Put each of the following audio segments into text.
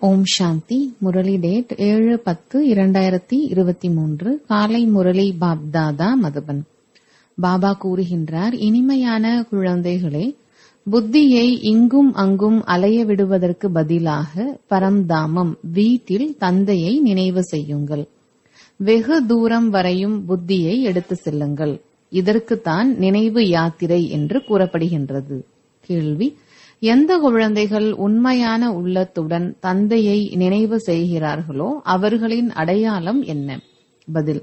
ஓம் சாந்தி Murali date ஏழு பத்து இரண்டாயிரத்தி இருபத்தி மூன்று காலை முரளி பாப்தாதா மதுபன் பாபா கூறுகின்றார் இனிமையான குழந்தைகளே புத்தியை இங்கும் அங்கும் அலைய விடுவதற்கு பதிலாக பரம்தாமம் வீட்டில் தந்தையை நினைவு செய்யுங்கள் வெகு தூரம் வரையும் புத்தியை எடுத்து செல்லுங்கள் இதற்குத்தான் நினைவு யாத்திரை என்று கூறப்படுகின்றது கேள்வி எந்த குழந்தைகள் உண்மையான உள்ளத்துடன் தந்தையை நினைவு செய்கிறார்களோ அவர்களின் அடையாளம் என்ன பதில்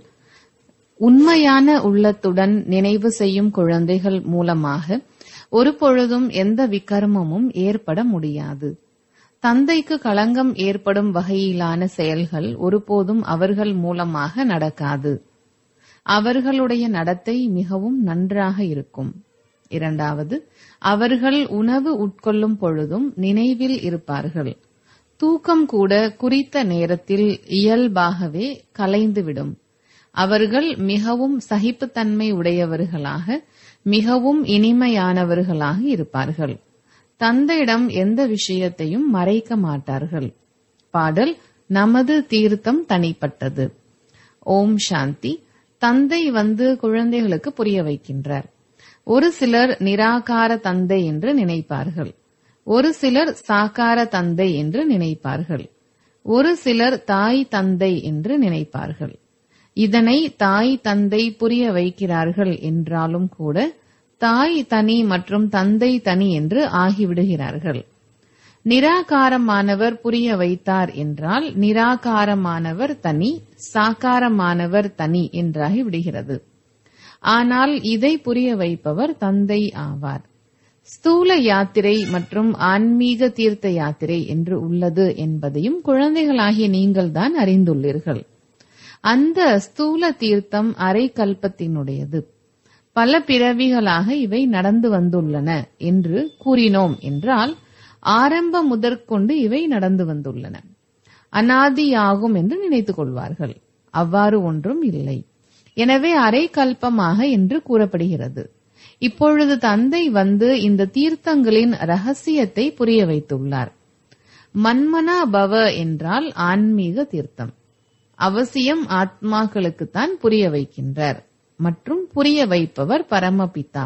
உண்மையான உள்ளத்துடன் நினைவு செய்யும் குழந்தைகள் மூலமாக ஒரு பொழுதும் எந்த விகர்மமும் ஏற்பட முடியாது தந்தைக்கு களங்கம் ஏற்படும் வகையிலான செயல்கள் ஒருபோதும் அவர்கள் மூலமாக நடக்காது அவர்களுடைய நடத்தை மிகவும் நன்றாக இருக்கும் இரண்டாவது அவர்கள் உணவு உட்கொள்ளும் பொழுதும் நினைவில் இருப்பார்கள் தூக்கம் கூட குறித்த நேரத்தில் இயல்பாகவே கலைந்துவிடும் அவர்கள் மிகவும் சகிப்புத்தன்மை உடையவர்களாக மிகவும் இனிமையானவர்களாக இருப்பார்கள் தந்தையிடம் எந்த விஷயத்தையும் மறைக்க மாட்டார்கள் பாடல் நமது தீர்த்தம் தனிப்பட்டது ஓம் சாந்தி தந்தை வந்து குழந்தைகளுக்கு புரிய வைக்கின்றார் ஒரு சிலர் நிராகார தந்தை என்று நினைப்பார்கள் ஒரு சிலர் சாக்கார தந்தை என்று நினைப்பார்கள் ஒரு சிலர் தாய் தந்தை என்று நினைப்பார்கள் இதனை தாய் தந்தை புரிய வைக்கிறார்கள் என்றாலும் கூட தாய் தனி மற்றும் தந்தை தனி என்று ஆகிவிடுகிறார்கள் நிராகாரமானவர் புரிய வைத்தார் என்றால் நிராகாரமானவர் தனி சாக்காரமானவர் தனி என்றாகி விடுகிறது ஆனால் இதை புரிய வைப்பவர் தந்தை ஆவார் ஸ்தூல யாத்திரை மற்றும் ஆன்மீக தீர்த்த யாத்திரை என்று உள்ளது என்பதையும் குழந்தைகளாகிய நீங்கள்தான் அறிந்துள்ளீர்கள் அந்த ஸ்தூல தீர்த்தம் அரை கல்பத்தினுடையது பல பிறவிகளாக இவை நடந்து வந்துள்ளன என்று கூறினோம் என்றால் ஆரம்ப முதற்கொண்டு இவை நடந்து வந்துள்ளன அனாதியாகும் என்று நினைத்துக் கொள்வார்கள் அவ்வாறு ஒன்றும் இல்லை எனவே அரை கல்பமாக என்று கூறப்படுகிறது இப்பொழுது தந்தை வந்து இந்த தீர்த்தங்களின் ரகசியத்தை புரிய வைத்துள்ளார் மன்மனா பவ என்றால் ஆன்மீக தீர்த்தம் அவசியம் ஆத்மாக்களுக்குத்தான் புரிய வைக்கின்றார் மற்றும் புரிய வைப்பவர் பரமபிதா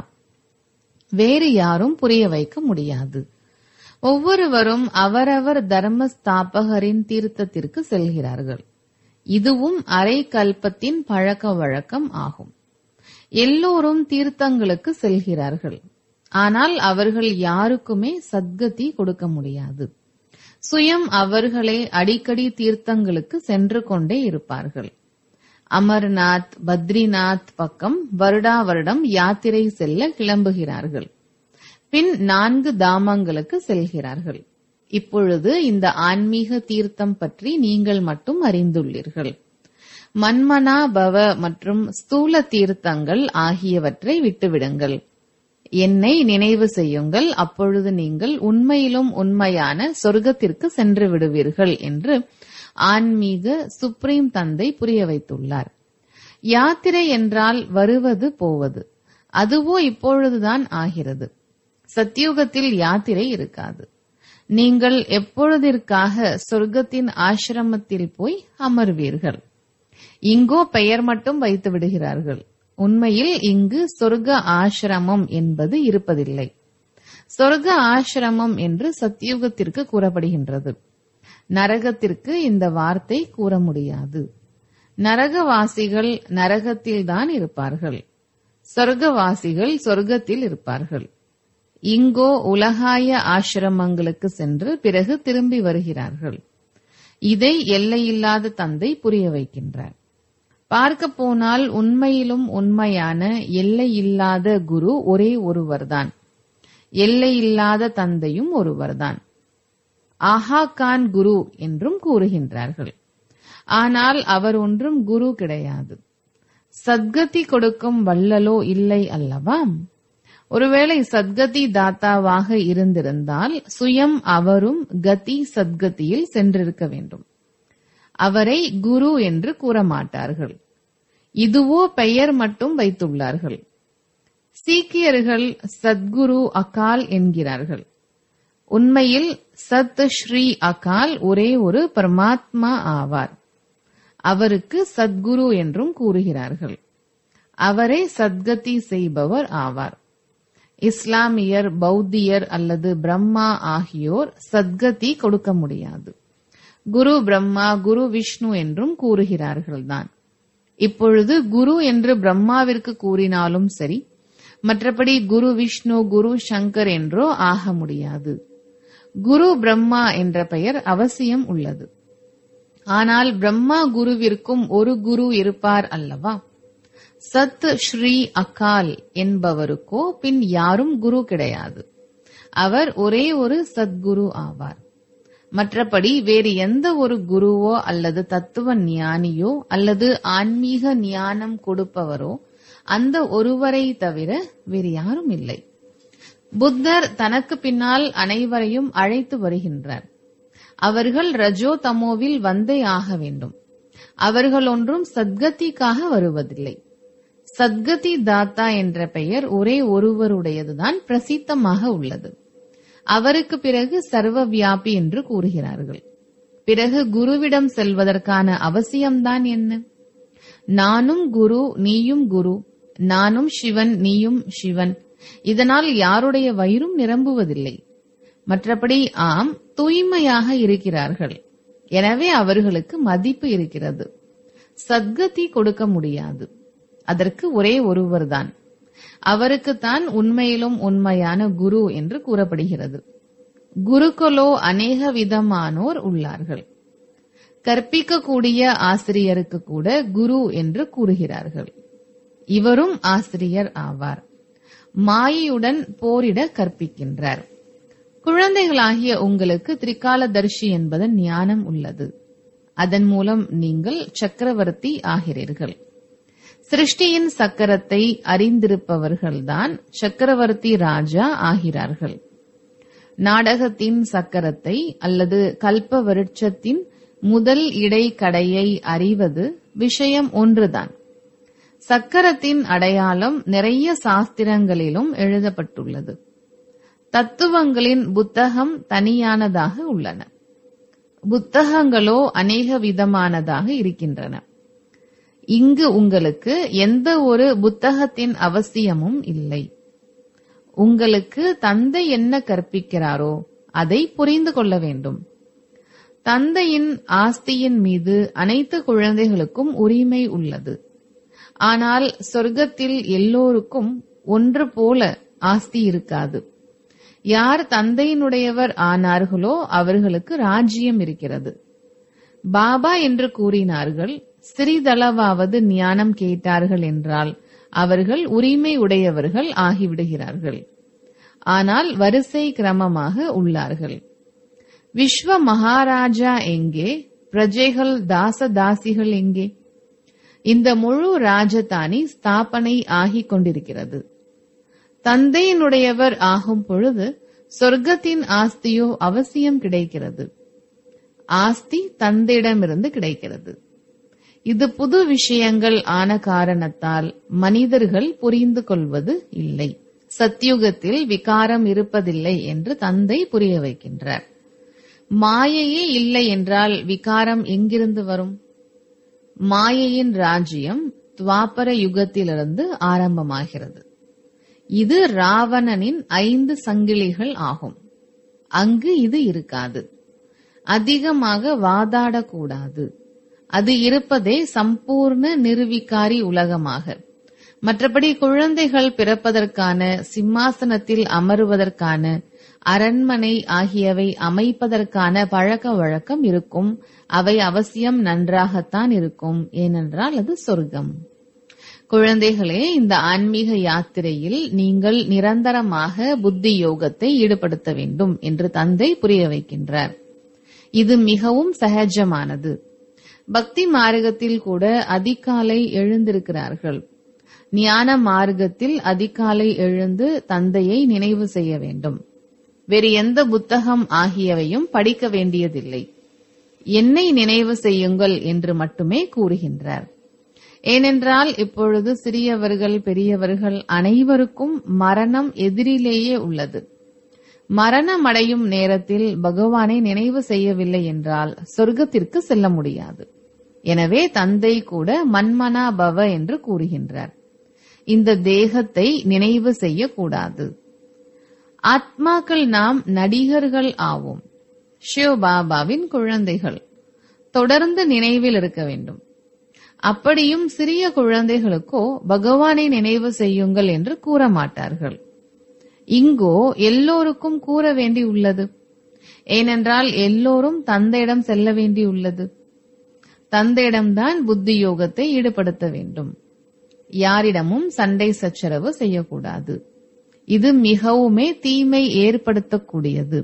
வேறு யாரும் புரிய வைக்க முடியாது ஒவ்வொருவரும் அவரவர் தர்ம ஸ்தாபகரின் தீர்த்தத்திற்கு செல்கிறார்கள் இதுவும் அரை கல்பத்தின் பழக்க வழக்கம் ஆகும் எல்லோரும் தீர்த்தங்களுக்கு செல்கிறார்கள் ஆனால் அவர்கள் யாருக்குமே சத்கதி கொடுக்க முடியாது சுயம் அவர்களே அடிக்கடி தீர்த்தங்களுக்கு சென்று கொண்டே இருப்பார்கள் அமர்நாத் பத்ரிநாத் பக்கம் வருடா வருடம் யாத்திரை செல்ல கிளம்புகிறார்கள் பின் நான்கு தாமங்களுக்கு செல்கிறார்கள் இப்பொழுது இந்த ஆன்மீக தீர்த்தம் பற்றி நீங்கள் மட்டும் அறிந்துள்ளீர்கள் மன்மனா பவ மற்றும் ஸ்தூல தீர்த்தங்கள் ஆகியவற்றை விட்டுவிடுங்கள் என்னை நினைவு செய்யுங்கள் அப்பொழுது நீங்கள் உண்மையிலும் உண்மையான சொர்க்கத்திற்கு சென்று விடுவீர்கள் என்று ஆன்மீக சுப்ரீம் தந்தை புரிய வைத்துள்ளார் யாத்திரை என்றால் வருவது போவது அதுவோ இப்பொழுதுதான் ஆகிறது சத்தியுகத்தில் யாத்திரை இருக்காது நீங்கள் எப்பொழுதிற்காக சொர்க்கத்தின் ஆசிரமத்தில் போய் அமர்வீர்கள் இங்கோ பெயர் மட்டும் வைத்து விடுகிறார்கள் உண்மையில் இங்கு சொர்க்க ஆசிரமம் என்பது இருப்பதில்லை சொர்க்க ஆசிரமம் என்று சத்தியுகத்திற்கு கூறப்படுகின்றது நரகத்திற்கு இந்த வார்த்தை கூற முடியாது நரகவாசிகள் நரகத்தில்தான் இருப்பார்கள் சொர்க்கவாசிகள் சொர்க்கத்தில் இருப்பார்கள் இங்கோ உலகாய ஆசிரமங்களுக்கு சென்று பிறகு திரும்பி வருகிறார்கள் இதை எல்லையில்லாத தந்தை புரிய வைக்கின்றார் பார்க்க போனால் உண்மையிலும் உண்மையான எல்லையில்லாத குரு ஒரே ஒருவர்தான் எல்லையில்லாத தந்தையும் ஒருவர்தான் ஆஹா கான் குரு என்றும் கூறுகின்றார்கள் ஆனால் அவர் ஒன்றும் குரு கிடையாது சத்கதி கொடுக்கும் வள்ளலோ இல்லை அல்லவா ஒருவேளை சத்கதி தாத்தாவாக இருந்திருந்தால் சுயம் அவரும் கதி சத்கதியில் சென்றிருக்க வேண்டும் அவரை குரு என்று கூற மாட்டார்கள் இதுவோ பெயர் மட்டும் வைத்துள்ளார்கள் சீக்கியர்கள் சத்குரு அகால் என்கிறார்கள் உண்மையில் சத் ஸ்ரீ அகால் ஒரே ஒரு பரமாத்மா ஆவார் அவருக்கு சத்குரு என்றும் கூறுகிறார்கள் அவரே சத்கதி செய்பவர் ஆவார் இஸ்லாமியர் பௌத்தியர் அல்லது பிரம்மா ஆகியோர் சத்கதி கொடுக்க முடியாது குரு பிரம்மா குரு விஷ்ணு என்றும் கூறுகிறார்கள்தான் இப்பொழுது குரு என்று பிரம்மாவிற்கு கூறினாலும் சரி மற்றபடி குரு விஷ்ணு குரு சங்கர் என்றோ ஆக முடியாது குரு பிரம்மா என்ற பெயர் அவசியம் உள்ளது ஆனால் பிரம்மா குருவிற்கும் ஒரு குரு இருப்பார் அல்லவா சத் ஸ்ரீ அகால் என்பவருக்கோ பின் யாரும் குரு கிடையாது அவர் ஒரே ஒரு சத்குரு ஆவார் மற்றபடி வேறு எந்த ஒரு குருவோ அல்லது தத்துவ ஞானியோ அல்லது ஆன்மீக ஞானம் கொடுப்பவரோ அந்த ஒருவரை தவிர வேறு யாரும் இல்லை புத்தர் தனக்கு பின்னால் அனைவரையும் அழைத்து வருகின்றார் அவர்கள் ரஜோ தமோவில் வந்தே ஆக வேண்டும் அவர்கள் ஒன்றும் சத்கதிக்காக வருவதில்லை சத்கதி தாத்தா என்ற பெயர் ஒரே ஒருவருடையதுதான் பிரசித்தமாக உள்ளது அவருக்கு பிறகு சர்வ வியாபி என்று கூறுகிறார்கள் பிறகு குருவிடம் செல்வதற்கான அவசியம்தான் என்ன நானும் குரு நீயும் குரு நானும் சிவன் நீயும் சிவன் இதனால் யாருடைய வயிறும் நிரம்புவதில்லை மற்றபடி ஆம் தூய்மையாக இருக்கிறார்கள் எனவே அவர்களுக்கு மதிப்பு இருக்கிறது சத்கதி கொடுக்க முடியாது அதற்கு ஒரே ஒருவர்தான் அவருக்குத்தான் உண்மையிலும் உண்மையான குரு என்று கூறப்படுகிறது குருக்களோ அநேக விதமானோர் உள்ளார்கள் கற்பிக்கக்கூடிய ஆசிரியருக்கு கூட குரு என்று கூறுகிறார்கள் இவரும் ஆசிரியர் ஆவார் மாயையுடன் போரிட கற்பிக்கின்றார் குழந்தைகளாகிய உங்களுக்கு திரிகாலதர்ஷி என்பதன் ஞானம் உள்ளது அதன் மூலம் நீங்கள் சக்கரவர்த்தி ஆகிறீர்கள் சிருஷ்டியின் சக்கரத்தை அறிந்திருப்பவர்கள்தான் சக்கரவர்த்தி ராஜா ஆகிறார்கள் நாடகத்தின் சக்கரத்தை அல்லது கல்ப விருட்சத்தின் முதல் இடைக்கடையை அறிவது விஷயம் ஒன்றுதான் சக்கரத்தின் அடையாளம் நிறைய சாஸ்திரங்களிலும் எழுதப்பட்டுள்ளது தத்துவங்களின் புத்தகம் தனியானதாக உள்ளன புத்தகங்களோ அநேக விதமானதாக இருக்கின்றன இங்கு உங்களுக்கு எந்த ஒரு புத்தகத்தின் அவசியமும் இல்லை உங்களுக்கு தந்தை என்ன கற்பிக்கிறாரோ அதை புரிந்து கொள்ள வேண்டும் தந்தையின் ஆஸ்தியின் மீது அனைத்து குழந்தைகளுக்கும் உரிமை உள்ளது ஆனால் சொர்க்கத்தில் எல்லோருக்கும் ஒன்று போல ஆஸ்தி இருக்காது யார் தந்தையினுடையவர் ஆனார்களோ அவர்களுக்கு ராஜ்யம் இருக்கிறது பாபா என்று கூறினார்கள் சிறிதளவாவது ஞானம் கேட்டார்கள் என்றால் அவர்கள் உரிமை உடையவர்கள் ஆகிவிடுகிறார்கள் ஆனால் வரிசை கிரமமாக உள்ளார்கள் விஸ்வ மகாராஜா எங்கே பிரஜைகள் தாச தாசிகள் எங்கே இந்த முழு ராஜதானி ஸ்தாபனை ஆகிக் கொண்டிருக்கிறது தந்தையினுடையவர் ஆகும் பொழுது சொர்க்கத்தின் ஆஸ்தியோ அவசியம் கிடைக்கிறது ஆஸ்தி தந்தையிடமிருந்து கிடைக்கிறது இது புது விஷயங்கள் ஆன காரணத்தால் மனிதர்கள் புரிந்து கொள்வது இல்லை சத்யுகத்தில் விகாரம் இருப்பதில்லை என்று தந்தை புரிய வைக்கின்றார் மாயையே இல்லை என்றால் விகாரம் எங்கிருந்து வரும் மாயையின் ராஜ்யம் துவாபர யுகத்திலிருந்து ஆரம்பமாகிறது இது ராவணனின் ஐந்து சங்கிலிகள் ஆகும் அங்கு இது இருக்காது அதிகமாக வாதாடக்கூடாது அது இருப்பதே சம்பூர்ண நிருவிகாரி உலகமாக மற்றபடி குழந்தைகள் பிறப்பதற்கான சிம்மாசனத்தில் அமருவதற்கான அரண்மனை ஆகியவை அமைப்பதற்கான பழக்க வழக்கம் இருக்கும் அவை அவசியம் நன்றாகத்தான் இருக்கும் ஏனென்றால் அது சொர்க்கம் குழந்தைகளே இந்த ஆன்மீக யாத்திரையில் நீங்கள் நிரந்தரமாக புத்தி யோகத்தை ஈடுபடுத்த வேண்டும் என்று தந்தை புரிய வைக்கின்றார் இது மிகவும் சகஜமானது பக்தி மார்க்கத்தில் கூட அதிகாலை எழுந்திருக்கிறார்கள் ஞான மார்க்கத்தில் அதிகாலை எழுந்து தந்தையை நினைவு செய்ய வேண்டும் வேறு எந்த புத்தகம் ஆகியவையும் படிக்க வேண்டியதில்லை என்னை நினைவு செய்யுங்கள் என்று மட்டுமே கூறுகின்றார் ஏனென்றால் இப்பொழுது சிறியவர்கள் பெரியவர்கள் அனைவருக்கும் மரணம் எதிரிலேயே உள்ளது மரணமடையும் நேரத்தில் பகவானை நினைவு செய்யவில்லை என்றால் சொர்க்கத்திற்கு செல்ல முடியாது எனவே தந்தை கூட மன்மனா பவ என்று கூறுகின்றார் இந்த தேகத்தை நினைவு செய்யக்கூடாது ஆத்மாக்கள் நாம் நடிகர்கள் ஆவோம் சிவபாபாவின் குழந்தைகள் தொடர்ந்து நினைவில் இருக்க வேண்டும் அப்படியும் சிறிய குழந்தைகளுக்கோ பகவானை நினைவு செய்யுங்கள் என்று கூற மாட்டார்கள் இங்கோ எல்லோருக்கும் கூற வேண்டி உள்ளது ஏனென்றால் எல்லோரும் தந்தையிடம் செல்ல வேண்டியுள்ளது தந்தையிடம்தான் புத்தி யோகத்தை ஈடுபடுத்த வேண்டும் யாரிடமும் சண்டை சச்சரவு செய்யக்கூடாது இது மிகவுமே தீமை ஏற்படுத்தக்கூடியது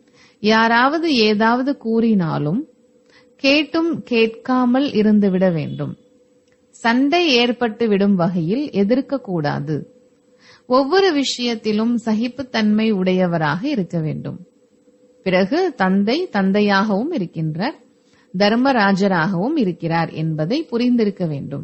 யாராவது ஏதாவது கூறினாலும் கேட்டும் கேட்காமல் இருந்துவிட வேண்டும் சண்டை ஏற்பட்டு விடும் வகையில் எதிர்க்கக்கூடாது ஒவ்வொரு விஷயத்திலும் சகிப்புத்தன்மை உடையவராக இருக்க வேண்டும் பிறகு தந்தை தந்தையாகவும் இருக்கின்றார் தர்மராஜராகவும் இருக்கிறார் என்பதை புரிந்திருக்க வேண்டும்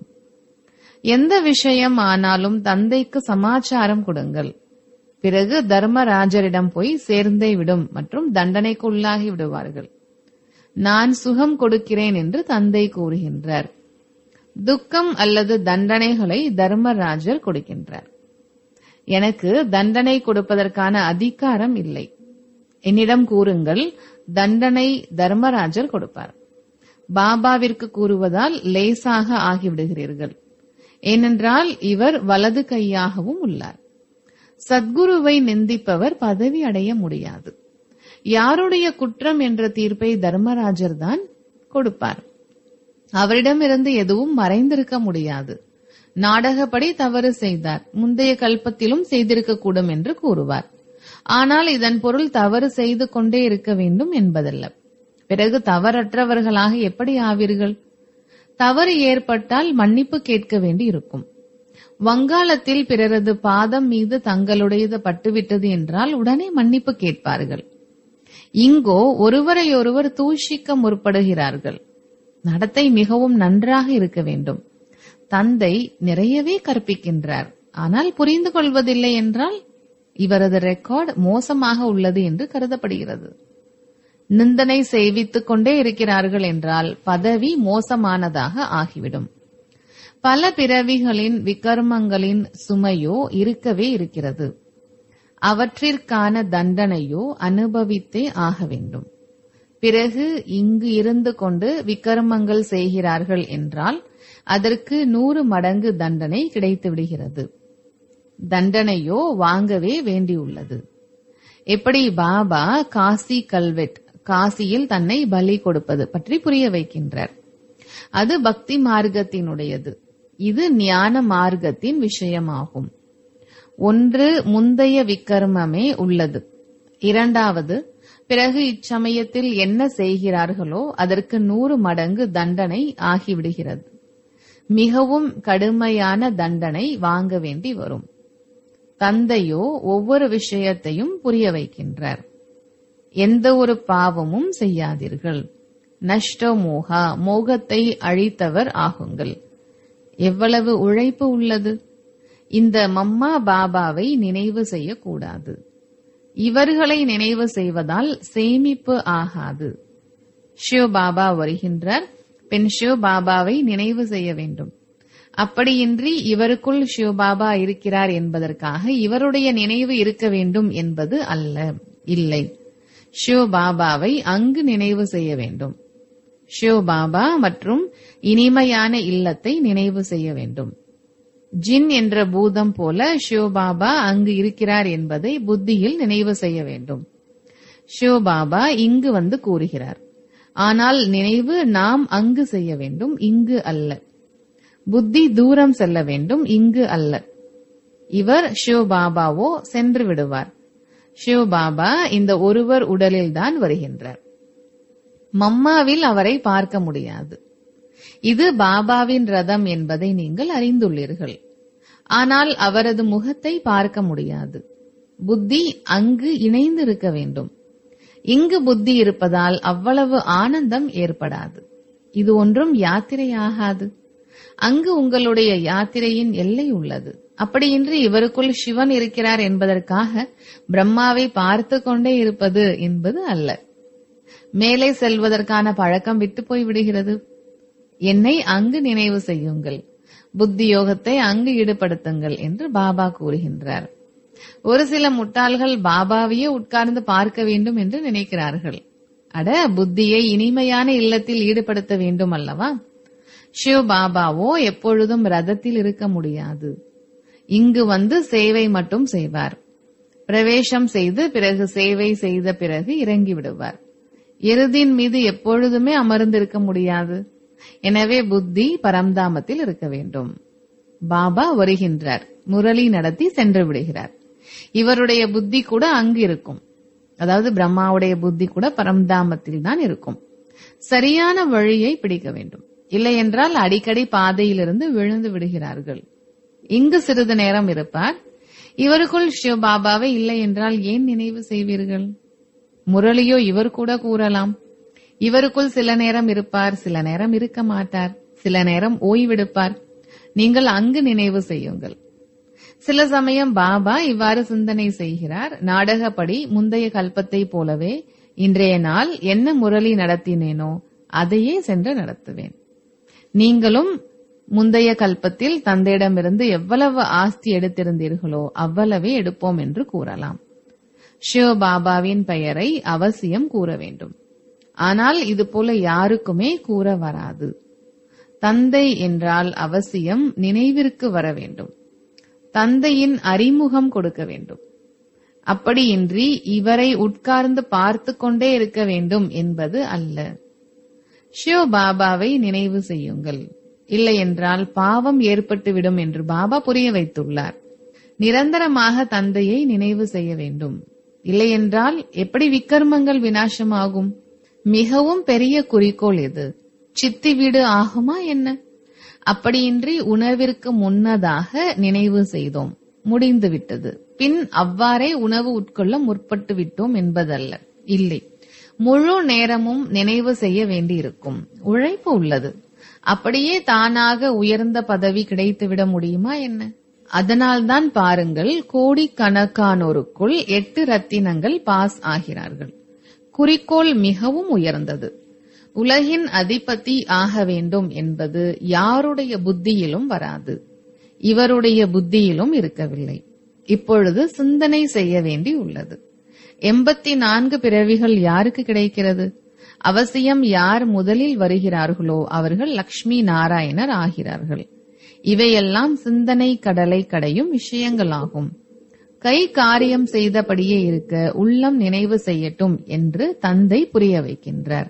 எந்த விஷயம் ஆனாலும் தந்தைக்கு சமாச்சாரம் கொடுங்கள் பிறகு தர்மராஜரிடம் போய் சேர்ந்தே விடும் மற்றும் தண்டனைக்கு உள்ளாகி விடுவார்கள் நான் சுகம் கொடுக்கிறேன் என்று தந்தை கூறுகின்றார் துக்கம் அல்லது தண்டனைகளை தர்மராஜர் கொடுக்கின்றார் எனக்கு தண்டனை கொடுப்பதற்கான அதிகாரம் இல்லை என்னிடம் கூறுங்கள் தண்டனை தர்மராஜர் கொடுப்பார் பாபாவிற்கு கூறுவதால் லேசாக ஆகிவிடுகிறீர்கள் ஏனென்றால் இவர் வலது கையாகவும் உள்ளார் சத்குருவை நிந்திப்பவர் பதவி அடைய முடியாது யாருடைய குற்றம் என்ற தீர்ப்பை தர்மராஜர் தான் கொடுப்பார் அவரிடமிருந்து எதுவும் மறைந்திருக்க முடியாது நாடகப்படி தவறு செய்தார் முந்தைய கல்பத்திலும் செய்திருக்கக்கூடும் என்று கூறுவார் ஆனால் இதன் பொருள் தவறு செய்து கொண்டே இருக்க வேண்டும் என்பதல்ல பிறகு தவறற்றவர்களாக எப்படி ஆவீர்கள் தவறு ஏற்பட்டால் மன்னிப்பு கேட்க வேண்டி இருக்கும் வங்காளத்தில் பிறரது பாதம் மீது தங்களுடையது பட்டுவிட்டது என்றால் உடனே மன்னிப்பு கேட்பார்கள் இங்கோ ஒருவரையொருவர் தூஷிக்க முற்படுகிறார்கள் நடத்தை மிகவும் நன்றாக இருக்க வேண்டும் தந்தை நிறையவே கற்பிக்கின்றார் ஆனால் புரிந்து கொள்வதில்லை என்றால் இவரது ரெக்கார்ட் மோசமாக உள்ளது என்று கருதப்படுகிறது நிந்தனை செய்வித்துக் கொண்டே இருக்கிறார்கள் என்றால் பதவி மோசமானதாக ஆகிவிடும் பல பிறவிகளின் விகர்மங்களின் சுமையோ இருக்கவே இருக்கிறது அவற்றிற்கான தண்டனையோ அனுபவித்தே ஆக வேண்டும் பிறகு இங்கு இருந்து கொண்டு விகர்மங்கள் செய்கிறார்கள் என்றால் அதற்கு நூறு மடங்கு தண்டனை கிடைத்து விடுகிறது தண்டனையோ வாங்கவே வேண்டியுள்ளது எப்படி பாபா காசி கல்வெட் காசியில் தன்னை பலி கொடுப்பது பற்றி புரிய வைக்கின்றார் அது பக்தி மார்க்கத்தினுடையது இது ஞான மார்க்கத்தின் விஷயமாகும் ஒன்று முந்தைய விக்கர்மமே உள்ளது இரண்டாவது பிறகு இச்சமயத்தில் என்ன செய்கிறார்களோ அதற்கு நூறு மடங்கு தண்டனை ஆகிவிடுகிறது மிகவும் கடுமையான தண்டனை வாங்க வேண்டி வரும் தந்தையோ ஒவ்வொரு விஷயத்தையும் புரிய வைக்கின்றார் எந்த ஒரு பாவமும் செய்யாதீர்கள் நஷ்ட மோகா மோகத்தை அழித்தவர் ஆகுங்கள் எவ்வளவு உழைப்பு உள்ளது இந்த மம்மா பாபாவை நினைவு செய்யக்கூடாது இவர்களை நினைவு செய்வதால் சேமிப்பு ஆகாது ஷிவ பாபா வருகின்றார் பின் சிவ பாபாவை நினைவு செய்ய வேண்டும் அப்படியின்றி இவருக்குள் சிவபாபா இருக்கிறார் என்பதற்காக இவருடைய நினைவு இருக்க வேண்டும் என்பது அல்ல இல்லை சிவபாபாவை அங்கு நினைவு செய்ய வேண்டும் சிவபாபா மற்றும் இனிமையான இல்லத்தை நினைவு செய்ய வேண்டும் ஜின் என்ற பூதம் போல சிவபாபா அங்கு இருக்கிறார் என்பதை புத்தியில் நினைவு செய்ய வேண்டும் சிவபாபா இங்கு வந்து கூறுகிறார் ஆனால் நினைவு நாம் அங்கு செய்ய வேண்டும் இங்கு அல்ல புத்தி தூரம் செல்ல வேண்டும் இங்கு அல்ல இவர் சிவபாபாவோ சென்று விடுவார் சிவபாபா இந்த ஒருவர் உடலில்தான் வருகின்றார் மம்மாவில் அவரை பார்க்க முடியாது இது பாபாவின் ரதம் என்பதை நீங்கள் அறிந்துள்ளீர்கள் ஆனால் அவரது முகத்தை பார்க்க முடியாது புத்தி அங்கு இணைந்து இருக்க வேண்டும் இங்கு புத்தி இருப்பதால் அவ்வளவு ஆனந்தம் ஏற்படாது இது ஒன்றும் யாத்திரையாகாது அங்கு உங்களுடைய யாத்திரையின் எல்லை உள்ளது அப்படியின்றி இவருக்குள் சிவன் இருக்கிறார் என்பதற்காக பிரம்மாவை பார்த்து கொண்டே இருப்பது என்பது அல்ல மேலே செல்வதற்கான பழக்கம் விட்டு போய் விடுகிறது என்னை அங்கு நினைவு செய்யுங்கள் புத்தி யோகத்தை அங்கு ஈடுபடுத்துங்கள் என்று பாபா கூறுகின்றார் ஒரு சில முட்டாள்கள் பாபாவையே உட்கார்ந்து பார்க்க வேண்டும் என்று நினைக்கிறார்கள் அட புத்தியை இனிமையான இல்லத்தில் ஈடுபடுத்த வேண்டும் அல்லவா சிவ பாபாவோ எப்பொழுதும் ரதத்தில் இருக்க முடியாது இங்கு வந்து சேவை மட்டும் செய்வார் பிரவேசம் செய்து பிறகு சேவை செய்த பிறகு இறங்கி விடுவார் எருதின் மீது எப்பொழுதுமே அமர்ந்திருக்க முடியாது எனவே புத்தி பரம்தாமத்தில் இருக்க வேண்டும் பாபா வருகின்றார் முரளி நடத்தி சென்று விடுகிறார் இவருடைய புத்தி கூட அங்கு இருக்கும் அதாவது பிரம்மாவுடைய புத்தி கூட பரம்தாமத்தில் தான் இருக்கும் சரியான வழியை பிடிக்க வேண்டும் இல்லை என்றால் அடிக்கடி பாதையிலிருந்து விழுந்து விடுகிறார்கள் இங்கு சிறிது நேரம் இருப்பார் இவருக்குள் சிவ பாபாவே இல்லை என்றால் ஏன் நினைவு செய்வீர்கள் முரளியோ இவர் கூட கூறலாம் இவருக்குள் சில நேரம் இருப்பார் சில நேரம் இருக்க மாட்டார் சில நேரம் ஓய்வெடுப்பார் நீங்கள் அங்கு நினைவு செய்யுங்கள் சில சமயம் பாபா இவ்வாறு சிந்தனை செய்கிறார் நாடகப்படி முந்தைய கல்பத்தை போலவே இன்றைய நாள் என்ன முரளி நடத்தினேனோ அதையே சென்று நடத்துவேன் நீங்களும் முந்தைய கல்பத்தில் தந்தையிடமிருந்து எவ்வளவு ஆஸ்தி எடுத்திருந்தீர்களோ அவ்வளவே எடுப்போம் என்று கூறலாம் சிவ பாபாவின் பெயரை அவசியம் கூற வேண்டும் ஆனால் இது போல யாருக்குமே கூற வராது தந்தை என்றால் அவசியம் நினைவிற்கு வர வேண்டும் தந்தையின் அறிமுகம் கொடுக்க வேண்டும் அப்படியின்றி இவரை உட்கார்ந்து பார்த்து கொண்டே இருக்க வேண்டும் என்பது அல்ல சிவ பாபாவை நினைவு செய்யுங்கள் இல்லை என்றால் பாவம் ஏற்பட்டுவிடும் என்று பாபா புரிய வைத்துள்ளார் நிரந்தரமாக தந்தையை நினைவு செய்ய வேண்டும் இல்லை என்றால் எப்படி விக்கர்மங்கள் வினாசமாகும் மிகவும் பெரிய குறிக்கோள் இது சித்தி வீடு ஆகுமா என்ன அப்படியின்றி உணவிற்கு முன்னதாக நினைவு செய்தோம் முடிந்துவிட்டது பின் அவ்வாறே உணவு உட்கொள்ள முற்பட்டு விட்டோம் என்பதல்ல இல்லை முழு நேரமும் நினைவு செய்ய வேண்டியிருக்கும் உழைப்பு உள்ளது அப்படியே தானாக உயர்ந்த பதவி கிடைத்துவிட முடியுமா என்ன அதனால்தான் பாருங்கள் கோடிக்கணக்கானோருக்குள் எட்டு ரத்தினங்கள் பாஸ் ஆகிறார்கள் குறிக்கோள் மிகவும் உயர்ந்தது உலகின் அதிபதி ஆக வேண்டும் என்பது யாருடைய புத்தியிலும் வராது இவருடைய புத்தியிலும் இருக்கவில்லை இப்பொழுது சிந்தனை செய்ய வேண்டி உள்ளது எண்பத்தி நான்கு பிறவிகள் யாருக்கு கிடைக்கிறது அவசியம் யார் முதலில் வருகிறார்களோ அவர்கள் லக்ஷ்மி நாராயணர் ஆகிறார்கள் இவையெல்லாம் சிந்தனை கடலை கடையும் விஷயங்களாகும் கை காரியம் செய்தபடியே இருக்க உள்ளம் நினைவு செய்யட்டும் என்று தந்தை புரிய வைக்கின்றார்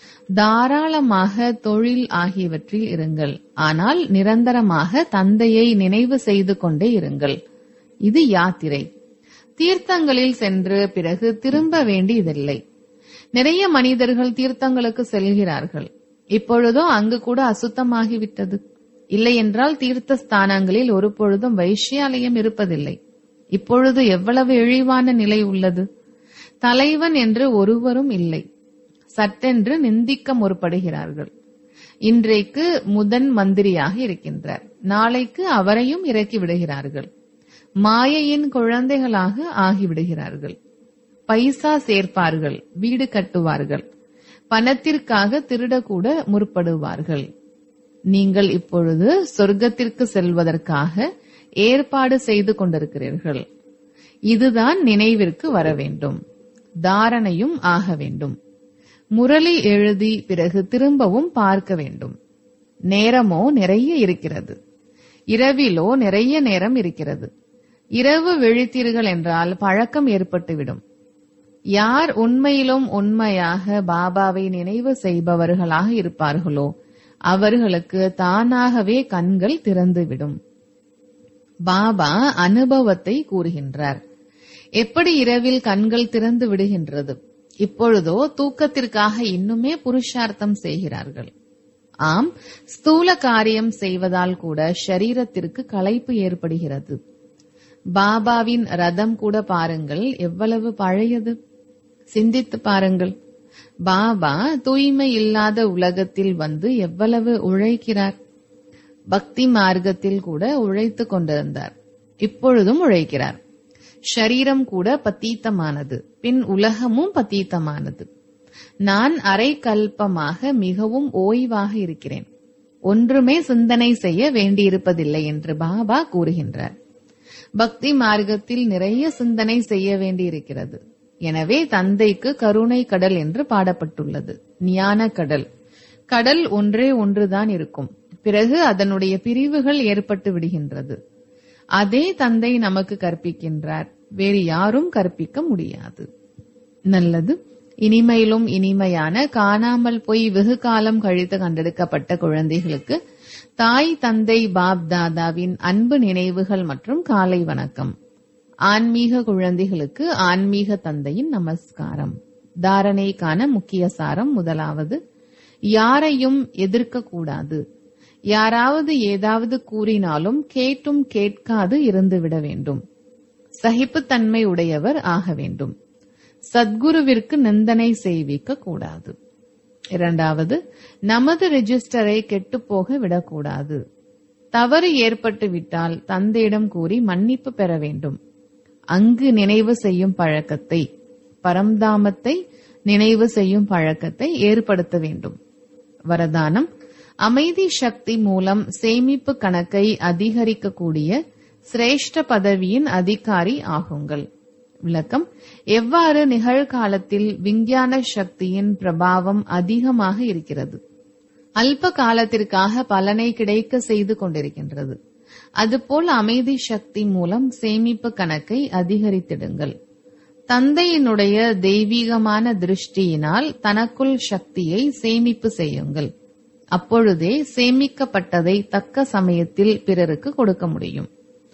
தாராளமாக தொழில் ஆகியவற்றில் இருங்கள் ஆனால் நிரந்தரமாக தந்தையை நினைவு செய்து கொண்டே இருங்கள் இது யாத்திரை தீர்த்தங்களில் சென்று பிறகு திரும்ப வேண்டியதில்லை நிறைய மனிதர்கள் தீர்த்தங்களுக்கு செல்கிறார்கள் இப்பொழுதோ அங்கு கூட அசுத்தமாகிவிட்டது இல்லை என்றால் தீர்த்த ஸ்தானங்களில் ஒரு பொழுதும் வைஷ்யாலயம் இருப்பதில்லை இப்பொழுது எவ்வளவு இழிவான நிலை உள்ளது தலைவன் என்று ஒருவரும் இல்லை சட்டென்று நிந்திக்க முற்படுகிறார்கள் இன்றைக்கு முதன் மந்திரியாக இருக்கின்றார் நாளைக்கு அவரையும் இறக்கி விடுகிறார்கள் மாயையின் குழந்தைகளாக ஆகிவிடுகிறார்கள் பைசா சேர்ப்பார்கள் வீடு கட்டுவார்கள் பணத்திற்காக திருடக்கூட முற்படுவார்கள் நீங்கள் இப்பொழுது சொர்க்கத்திற்கு செல்வதற்காக ஏற்பாடு செய்து கொண்டிருக்கிறீர்கள் இதுதான் நினைவிற்கு வர வேண்டும் தாரணையும் ஆக வேண்டும் முரளி எழுதி பிறகு திரும்பவும் பார்க்க வேண்டும் நேரமோ நிறைய இருக்கிறது இரவிலோ நிறைய நேரம் இருக்கிறது இரவு விழித்தீர்கள் என்றால் பழக்கம் ஏற்பட்டுவிடும் யார் உண்மையிலும் உண்மையாக பாபாவை நினைவு செய்பவர்களாக இருப்பார்களோ அவர்களுக்கு தானாகவே கண்கள் திறந்துவிடும் பாபா அனுபவத்தை கூறுகின்றார் எப்படி இரவில் கண்கள் திறந்து விடுகின்றது இப்பொழுதோ தூக்கத்திற்காக இன்னுமே புருஷார்த்தம் செய்கிறார்கள் ஆம் ஸ்தூல காரியம் செய்வதால் கூட ஷரீரத்திற்கு களைப்பு ஏற்படுகிறது பாபாவின் ரதம் கூட பாருங்கள் எவ்வளவு பழையது சிந்தித்து பாருங்கள் பாபா தூய்மை இல்லாத உலகத்தில் வந்து எவ்வளவு உழைக்கிறார் பக்தி மார்க்கத்தில் கூட உழைத்து கொண்டிருந்தார் இப்பொழுதும் உழைக்கிறார் ஷரீரம் கூட பத்தீத்தமானது பின் உலகமும் பத்தீத்தமானது நான் அரை கல்பமாக மிகவும் ஓய்வாக இருக்கிறேன் ஒன்றுமே சிந்தனை செய்ய வேண்டியிருப்பதில்லை என்று பாபா கூறுகின்றார் பக்தி மார்க்கத்தில் நிறைய சிந்தனை செய்ய வேண்டியிருக்கிறது எனவே தந்தைக்கு கருணை கடல் என்று பாடப்பட்டுள்ளது ஞான கடல் கடல் ஒன்றே ஒன்றுதான் இருக்கும் பிறகு அதனுடைய பிரிவுகள் ஏற்பட்டு விடுகின்றது அதே தந்தை நமக்கு கற்பிக்கின்றார் வேறு யாரும் கற்பிக்க முடியாது நல்லது இனிமையிலும் இனிமையான காணாமல் போய் வெகு காலம் கழித்து கண்டெடுக்கப்பட்ட குழந்தைகளுக்கு தாய் தந்தை பாப் தாதாவின் அன்பு நினைவுகள் மற்றும் காலை வணக்கம் ஆன்மீக குழந்தைகளுக்கு ஆன்மீக தந்தையின் நமஸ்காரம் தாரணைக்கான முக்கிய சாரம் முதலாவது யாரையும் எதிர்க்க கூடாது யாராவது ஏதாவது கூறினாலும் கேட்டும் கேட்காது இருந்துவிட வேண்டும் சகிப்புத்தன்மை உடையவர் ஆக வேண்டும் சத்குருவிற்கு நிந்தனை செய்விக்க கூடாது இரண்டாவது நமது ரெஜிஸ்டரை கெட்டுப்போக விடக்கூடாது தவறு ஏற்பட்டு விட்டால் தந்தையிடம் கூறி மன்னிப்பு பெற வேண்டும் அங்கு நினைவு செய்யும் பழக்கத்தை பரம்தாமத்தை நினைவு செய்யும் பழக்கத்தை ஏற்படுத்த வேண்டும் வரதானம் அமைதி சக்தி மூலம் சேமிப்பு கணக்கை அதிகரிக்கக்கூடிய சிரேஷ்ட பதவியின் அதிகாரி ஆகுங்கள் விளக்கம் எவ்வாறு நிகழ்காலத்தில் விஞ்ஞான சக்தியின் பிரபாவம் அதிகமாக இருக்கிறது அல்ப காலத்திற்காக பலனை கிடைக்க செய்து கொண்டிருக்கின்றது அதுபோல் அமைதி சக்தி மூலம் சேமிப்பு கணக்கை அதிகரித்திடுங்கள் தந்தையினுடைய தெய்வீகமான திருஷ்டியினால் தனக்குள் சக்தியை சேமிப்பு செய்யுங்கள் அப்பொழுதே சேமிக்கப்பட்டதை தக்க சமயத்தில் பிறருக்கு கொடுக்க முடியும்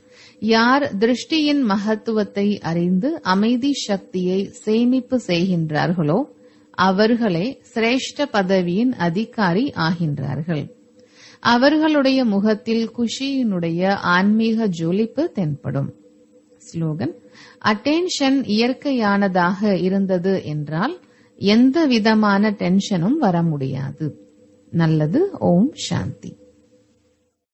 யார் திருஷ்டியின் மகத்துவத்தை அறிந்து அமைதி சக்தியை சேமிப்பு செய்கின்றார்களோ அவர்களே சிரேஷ்ட பதவியின் அதிகாரி ஆகின்றார்கள் அவர்களுடைய முகத்தில் குஷியினுடைய ஆன்மீக ஜொலிப்பு தென்படும் ஸ்லோகன் அட்டென்ஷன் இயற்கையானதாக இருந்தது என்றால் எந்த விதமான டென்ஷனும் வர முடியாது நல்லது ஓம் சாந்தி